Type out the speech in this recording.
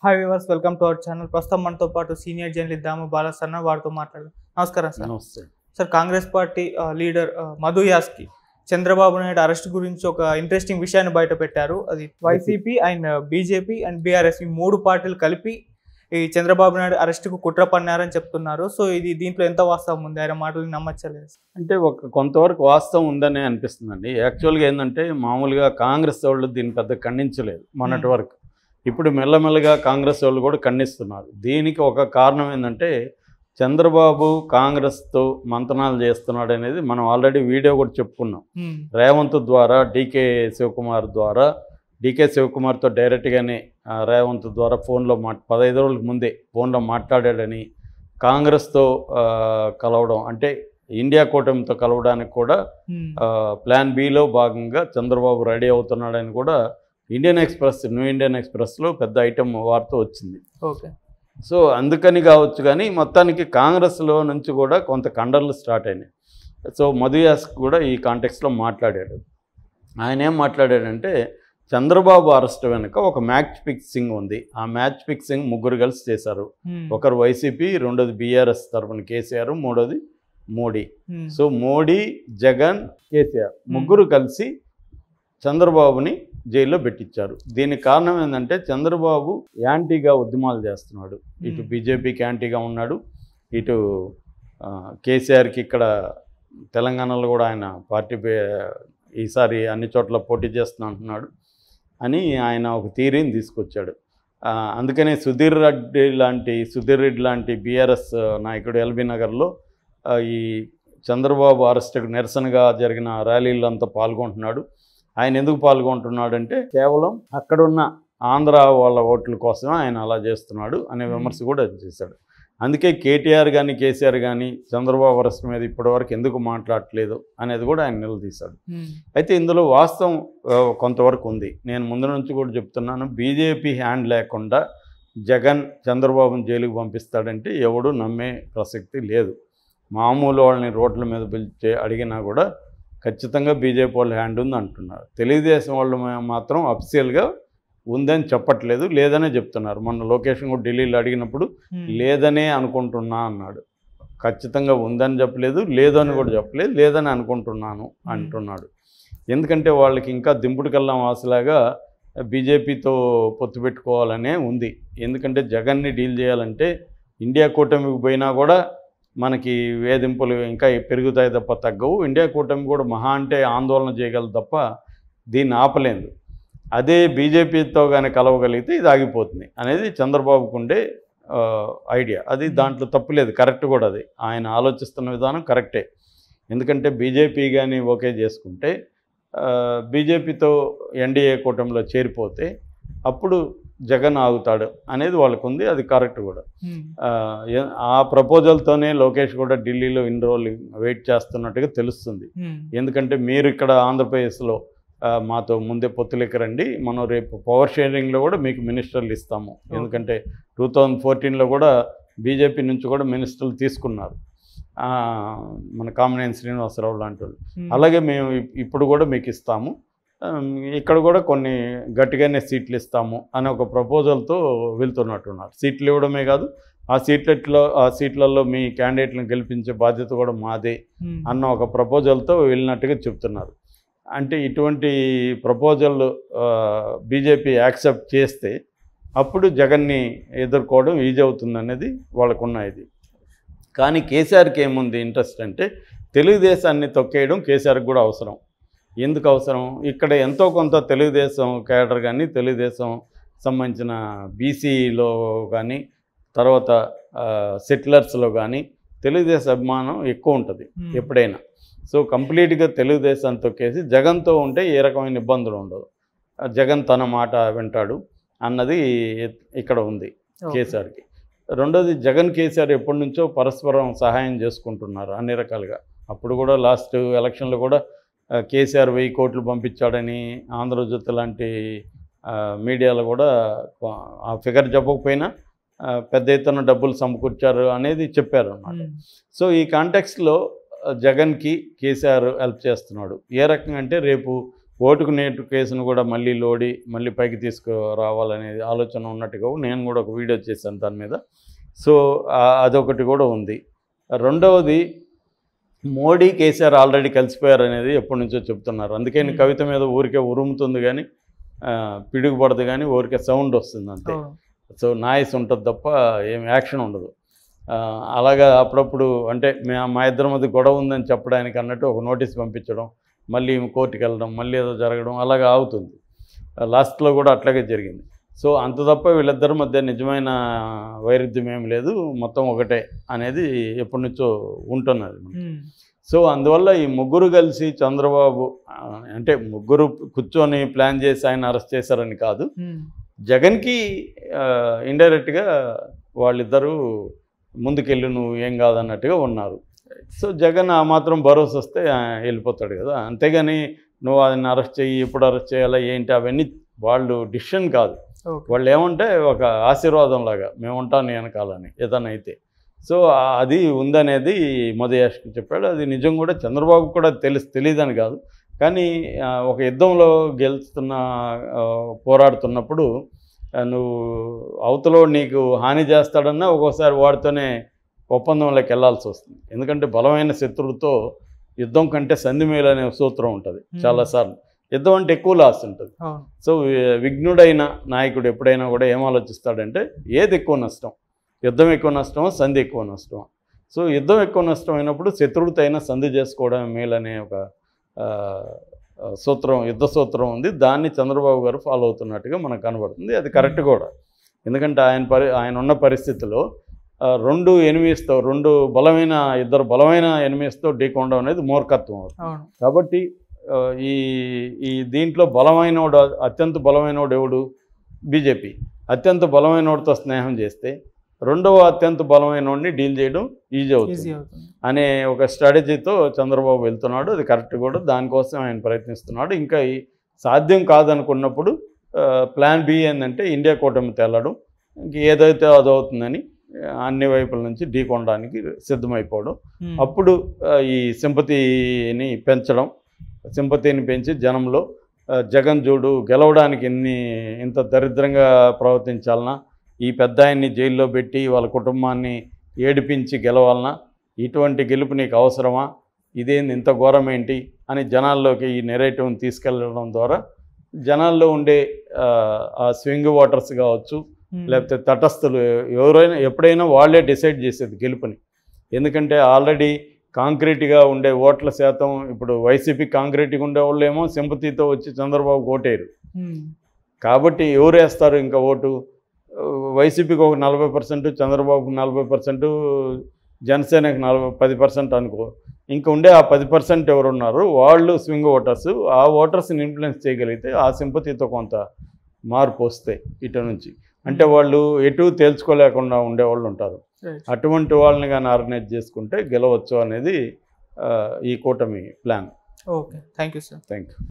Hi viewers welcome to our channel ప్రస్తుతం మనతో పాటు సీనియర్ జర్నలిస్ట్ దాము బాలసన్న వారితో మాట్లాడు నమస్కారం సార్ నమస్తే సార్ కాంగ్రెస్ పార్టీ ఆ, లీడర్ ఆ, మధు యాస్కి చంద్రబాబు నాయుడు అరెస్ట్ గురించి ఒక ఇంట్రెస్టింగ్ విషయాన్ని బయట పెట్టారు అది YCP and BJP and BRS ఈ మూడు పార్టీలు కలిపి ఈ చంద్రబాబు నాయుడు అరెస్ట్కు కుట్ర పన్నారని చెప్తున్నారు సో ఇది దీంట్లో ఎంత వాస్తవం ఉంది ఆయన మాటలు నమ్మచ్చలేదు అంటే ఒక కొంతవరకు వాస్తవం ఉందనే అనిపిస్తుందండి యాక్చువల్గా ఏంటంటే మామూలుగా కాంగ్రెస్ వాళ్ళు దీన్ని పెద్ద ఖండించలేదు మొన్నటి Hmm. వరకు ఇప్పుడు మెల్లమెల్లగా కాంగ్రెస్ వాళ్ళు కూడా ఖండిస్తున్నారు దీనికి ఒక కారణం ఏంటంటే చంద్రబాబు కాంగ్రెస్తో మంతనాలు చేస్తున్నాడు అనేది మనం ఆల్రెడీ వీడియో కూడా చెప్పుకున్నాం రేవంత్ ద్వారా డీకే శివకుమార్ ద్వారా డీకే శివకుమార్తో డైరెక్ట్గానే ఆ, రేవంత్ ద్వారా ఫోన్లో మా పదహైదు రోజుల ముందే ఫోన్లో మాట్లాడాడని కాంగ్రెస్తో ఆ, కలవడం అంటే ఇండియా కూటమితో కలవడానికి కూడా ఆ, ప్లాన్ బిలో భాగంగా చంద్రబాబు రెడీ అవుతున్నాడని కూడా ఇండియన్ ఎక్స్ప్రెస్ న్యూ ఇండియన్ ఎక్స్ప్రెస్లో పెద్ద ఐటమ్ వార్త వచ్చింది ఓకే సో అందుకని కావచ్చు కానీ మొత్తానికి కాంగ్రెస్లో నుంచి కూడా కొంత కండర్లు స్టార్ట్ అయినాయి సో మధు యాస్ కూడా ఈ కాంటెక్స్లో మాట్లాడాడు ఆయన ఏం మాట్లాడాడంటే చంద్రబాబు అరెస్ట్ వెనుక ఒక మ్యాచ్ ఫిక్సింగ్ ఉంది ఆ మ్యాచ్ ఫిక్సింగ్ ముగ్గురు కలిసి చేశారు ఒకరు వైసీపీ రెండోది బీఆర్ఎస్ తరఫున కేసీఆర్ మూడోది మోడీ సో మోడీ జగన్ కేసీఆర్ ముగ్గురు కలిసి చంద్రబాబుని జైల్లో పెట్టించారు దీనికి కారణం ఏంటంటే చంద్రబాబు యాంటీగా ఉద్యమాలు చేస్తున్నాడు ఇటు Hmm. బీజేపీకి యాంటీగా ఉన్నాడు ఇటు ఆ, కేసీఆర్కి ఇక్కడ తెలంగాణలో కూడా ఆయన పార్టీ పే- ఈసారి అన్ని చోట్ల పోటీ చేస్తున్నా అంటున్నాడు అని ఆయన ఒక థీరీని తీసుకొచ్చాడు ఆ, అందుకనే సుధీర్ రెడ్డి లాంటి సుధీర్ రెడ్డి లాంటి బీఆర్ఎస్ నాయకుడు ఎల్బీ నగర్లో ఆ, ఈ చంద్రబాబు అరెస్టుకు నిరసనగా జరిగిన ర్యాలీలంతా పాల్గొంటున్నాడు ఆయన ఎందుకు పాల్గొంటున్నాడంటే కేవలం అక్కడున్న ఆంధ్ర వాళ్ళ ఓట్ల కోసం ఆయన అలా చేస్తున్నాడు అనే విమర్శ కూడా చేశాడు అందుకే కేటీఆర్ కానీ కేసీఆర్ కానీ చంద్రబాబు అరెస్ట్ మీద ఇప్పటివరకు ఎందుకు మాట్లాడట్లేదు అనేది కూడా ఆయన నిలదీశాడు అయితే ఇందులో వాస్తవం ఆ, కొంతవరకు ఉంది నేను ముందు నుంచి కూడా చెప్తున్నాను బీజేపీ హ్యాండ్ లేకుండా జగన్ చంద్రబాబుని జైలుకు పంపిస్తాడంటే ఎవడు నమ్మే ప్రసక్తి లేదు మామూలు వాళ్ళని రోడ్ల మీద పిలిచి అడిగినా కూడా ఖచ్చితంగా బీజేపీ వాళ్ళ హ్యాండ్ ఉంది అంటున్నారు తెలుగుదేశం వాళ్ళు మా- మాత్రం అఫిషియల్గా ఉందని చెప్పట్లేదు లేదనే చెప్తున్నారు మొన్న లొకేషన్ కూడా ఢిల్లీలో అడిగినప్పుడు లేదనే అనుకుంటున్నా అన్నాడు ఖచ్చితంగా ఉందని చెప్పలేదు లేదని కూడా చెప్పలేదు లేదని అనుకుంటున్నాను అంటున్నాడు ఎందుకంటే వాళ్ళకి ఇంకా దింపుడు కల్లం ఆశలాగా బీజేపీతో పొత్తు పెట్టుకోవాలనే ఉంది ఎందుకంటే జగన్ని డీల్ చేయాలంటే ఇండియా కూటమికి పోయినా కూడా మనకి వేధింపులు ఇంకా పెరుగుతాయి తప్ప తగ్గవు ఇండియా కూటమి కూడా మహా అంటే ఆందోళన చేయగలదు తప్ప దీన్ని ఆపలేదు అదే బీజేపీతో కానీ కలవగలిగితే ఇది ఆగిపోతుంది అనేది చంద్రబాబుకు ఉండే ఆ, ఐడియా అది దాంట్లో తప్పులేదు కరెక్ట్ కూడా అది ఆయన ఆలోచిస్తున్న విధానం కరెక్టే ఎందుకంటే బీజేపీ కానీ ఓకే చేసుకుంటే ఆ, బీజేపీతో ఎన్డీఏ కూటమిలో చేరిపోతే అప్పుడు జగన్ ఆగుతాడు అనేది వాళ్ళకు ఉంది అది కరెక్ట్ కూడా ఆ, ఏ- ఆ ప్రపోజల్తోనే లోకేష్ కూడా ఢిల్లీలో ఇన్ని రోజులు వెయిట్ చేస్తున్నట్టుగా తెలుస్తుంది ఎందుకంటే మీరు ఇక్కడ ఆంధ్రప్రదేశ్లో ఆ, మాతో ముందే పొత్తులెక్క రండి మనం రేపు పవర్ షేరింగ్లో కూడా మీకు మినిస్టర్లు ఇస్తాము ఎందుకంటే టూ థౌజండ్ ఫోర్టీన్లో కూడా బీజేపీ నుంచి కూడా మినిస్టర్లు తీసుకున్నారు ఆ, మన కామినేని శ్రీనివాసరావు లాంటి వాళ్ళు అలాగే మేము ఇప్- ఇప్పుడు కూడా మీకు ఇస్తాము ఆమ్, ఇక్కడ కూడా కొన్ని గట్టిగానే సీట్లు ఇస్తాము అనే ఒక ప్రపోజల్తో వెళ్తున్నట్టున్నారు సీట్లు ఇవ్వడమే కాదు ఆ సీట్లలో ఆ సీట్లలో మీ క్యాండిడేట్లను గెలిపించే బాధ్యత కూడా మాదే అన్న ఒక ప్రపోజల్తో వెళ్ళినట్టుగా చెప్తున్నారు అంటే ఇటువంటి ప్రపోజల్ బీజేపీ యాక్సెప్ట్ చేస్తే అప్పుడు జగన్ని ఎదుర్కోవడం ఈజీ అవుతుంది అనేది వాళ్ళకున్న ఇది కానీ కేసీఆర్కి ఏముంది ఇంట్రెస్ట్ అంటే తెలుగుదేశాన్ని తొక్కేయడం కేసీఆర్కి కూడా అవసరం ఎందుకు అవసరం ఇక్కడ ఎంతో కొంత తెలుగుదేశం కేడర్ కానీ తెలుగుదేశం సంబంధించిన బీసీలో కానీ తర్వాత సెటిలర్స్లో కానీ తెలుగుదేశం అభిమానం ఎక్కువ ఉంటుంది ఎప్పుడైనా సో కంప్లీట్గా తెలుగుదేశం తొక్కేసి జగన్తో ఉంటే ఏ రకమైన ఇబ్బందులు ఉండదు ఆ జగన్ తన మాట వింటాడు అన్నది ఇక్కడ ఉంది కేసీఆర్కి రెండోది జగన్ కేసీఆర్ ఎప్పటి నుంచో పరస్పరం సహాయం చేసుకుంటున్నారు అన్ని రకాలుగా అప్పుడు కూడా లాస్ట్ ఎలక్షన్లో కూడా ఆ, కేసీఆర్ వెయ్యి కోట్లు పంపించాడని ఆంధ్రజ్యోతి లాంటి ఆ, మీడియాలో కూడా కొ- ఆ ఫిగర్ చెప్పకపోయినా ఆ, పెద్ద ఎత్తున డబ్బులు సమకూర్చారు అనేది చెప్పారు అన్నమాట సో ఈ కాంటెక్స్లో జగన్కి కేసీఆర్ హెల్ప్ చేస్తున్నాడు ఏ రకంగా అంటే రేపు ఓటుకు నేటు కేసును కూడా మళ్ళీ లోడి మళ్ళీ పైకి తీసుకురావాలనేది ఆలోచన ఉన్నట్టుగా నేను కూడా ఒక వీడియో చేశాను దాని మీద సో ఆ- అదొకటి కూడా ఉంది రెండవది మోడీ కేసీఆర్ ఆల్రెడీ కలిసిపోయారు అనేది ఎప్పటి నుంచో చెప్తున్నారు అందుకని Hmm. కవిత మీద ఊరికే ఉరుముతుంది కానీ ఆ, పిడుగుపడదు కానీ ఊరికే సౌండ్ వస్తుంది అంతే అవును. సో నాయిస్ ఉంటుంది తప్ప ఏం యాక్షన్ ఉండదు ఆ, అలాగా అప్పుడప్పుడు అంటే మే- మా ఇద్దరి మధ్య గొడవ ఉందని చెప్పడానికి అన్నట్టు ఒక నోటీస్ పంపించడం మళ్ళీ కోర్టుకి వెళ్ళడం మళ్ళీ ఏదో జరగడం అలాగా అవుతుంది లాస్ట్లో కూడా అట్లాగే జరిగింది సో అంత తప్ప వీళ్ళిద్దరి మధ్య నిజమైన వైరుధ్యం ఏం లేదు మొత్తం ఒకటే అనేది ఎప్పటి నుంచో ఉంటున్నది ఉమ్. సో అందువల్ల ఈ ముగ్గురు కలిసి చంద్రబాబు ఆ, అంటే ముగ్గురు కూర్చొని ప్లాన్ చేసి ఆయన అరెస్ట్ చేశారని కాదు ఉమ్. జగన్కి ఇండైరెక్ట్గా వాళ్ళిద్దరూ ముందుకెళ్ళి నువ్వు ఏం కాదన్నట్టుగా ఉన్నారు సో జగన్ ఆ మాత్రం భరోసా వస్తే ఆ, వెళ్ళిపోతాడు కదా అంతేగాని నువ్వు ఆయన అరెస్ట్ చెయ్యి ఎప్పుడు అరెస్ట్ చేయాలా ఏంటి అవన్నీ వాళ్ళు డిసిషన్ కాదు ఓకే. వాళ్ళు ఏమంటే ఒక ఆశీర్వాదం లాగా మేము ఉంటాను నీ వెనకాలని ఏదైనా అయితే సో ఆ- అది ఉందనేది మదయాష్కి చెప్పాడు అది నిజం కూడా చంద్రబాబు కూడా తెలుసు తెలియదని కాదు కానీ ఆ, ఒక యుద్ధంలో గెలుస్తున్న ఆ, పోరాడుతున్నప్పుడు ఆ, నువ్వు అవతలో నీకు హాని చేస్తాడన్నా ఒక్కోసారి వాడితోనే ఒప్పందంలోకి వెళ్ళాల్సి వస్తుంది ఎందుకంటే బలమైన శత్రువుతో యుద్ధం కంటే సంధి మేలు అనే సూత్రం ఉంటుంది Hmm. చాలాసార్లు యుద్ధం అంటే ఎక్కువ లాస్ ఉంటుంది అవును సో వి- విఘ్నుడైన నాయకుడు ఎప్పుడైనా కూడా ఏం ఆలోచిస్తాడంటే ఏది ఎక్కువ నష్టం యుద్ధం ఎక్కువ నష్టమా సంధి ఎక్కువ నష్టమా సో యుద్ధం ఎక్కువ నష్టం అయినప్పుడు శత్రువుతో అయినా సంధి చేసుకోవడం మేలనే ఒక ఆ, ఆ, సూత్రం యుద్ధ సూత్రం ఉంది దాన్ని చంద్రబాబు గారు ఫాలో అవుతున్నట్టుగా మనకు కనబడుతుంది అది కరెక్ట్ కూడా ఎందుకంటే ఆయన పరి ఆయన ఉన్న పరిస్థితిలో ఆ, రెండు ఎనిమిస్తో రెండు బలమైన ఇద్దరు బలమైన ఎనిమిస్తో ఢీకొనడం అనేది మూర్ఖత్వం అవుతుంది అవును కాబట్టి ఆ, ఈ ఈ దీంట్లో బలమైనోడు అత్యంత బలమైనోడు ఎవడు బీజేపీ అత్యంత బలమైనోడితో స్నేహం చేస్తే రెండవ అత్యంత బలమైనోడిని డీల్ చేయడం ఈజీ ఈజీ అవుతుంది అవుతుంది అనే ఒక స్ట్రాటజీతో చంద్రబాబు వెళ్తున్నాడు అది కరెక్ట్ కూడా దానికోసం ఆయన ప్రయత్నిస్తున్నాడు ఇంకా ఈ సాధ్యం కాదనుకున్నప్పుడు ఆ, ప్లాన్ బి ఏంటంటే ఇండియా కూటమి తెల్లడం ఇంక ఏదైతే అదవుతుందని ఆ, అన్ని వైపుల నుంచి ఢీకొనడానికి సిద్ధమైపోవడం ఉమ్. అప్పుడు ఆ, ఈ సింపతిని పెంచడం సింపతిని పెంచి జనంలో ఆ, జగన్ చూడు గెలవడానికి ఎన్ని ఇంత దరిద్రంగా ప్రవర్తించాలనా ఈ పెద్ద ఆయన్ని జైల్లో పెట్టి వాళ్ళ కుటుంబాన్ని ఏడిపించి గెలవాలనా ఇటువంటి గెలుపు నీకు అవసరమా ఇదేంది ఇంత ఘోరం ఏంటి అని జనాల్లోకి ఈ నెరేటివ్ని తీసుకెళ్ళడం ద్వారా జనాల్లో ఉండే ఆ, ఆ స్వింగ్ ఓటర్స్ కావచ్చు ఉమ్. లేకపోతే తటస్థులు ఎవరైనా ఎప్పుడైనా వాళ్ళే డిసైడ్ చేసేది గెలుపుని ఎందుకంటే ఆల్రెడీ కాంక్రీట్గా ఉండే ఓట్ల శాతం ఇప్పుడు వైసీపీ కాంక్రీట్గా ఉండే వాళ్ళేమో సింపతితో వచ్చి చంద్రబాబు ఓటేరు ఉమ్. కాబట్టి ఎవరు వేస్తారు ఇంకా ఓటు ఆ, వైసీపీకి ఒక నలభై పర్సెంట్ చంద్రబాబుకి నలభై పర్సెంట్ జనసేనకి నలభై పది పర్సెంట్ అనుకో ఇంకా ఉండే ఆ పది పర్సెంట్ ఎవరున్నారు వాళ్ళు స్వింగ్ ఓటర్స్ ఆ ఓటర్స్ని ఇన్ఫ్లుయెన్స్ చేయగలిగితే ఆ సింపతితో కొంత మార్పు వస్తాయి ఇటు నుంచి అంటే వాళ్ళు ఎటు తేల్చుకోలేకుండా ఉండేవాళ్ళు ఉంటారు Right. అటువంటి వాళ్ళని కానీ ఆర్గనైజ్ చేసుకుంటే గెలవచ్చు అనేది ఆ, ఈ కూటమి plan okay thank you sir thank you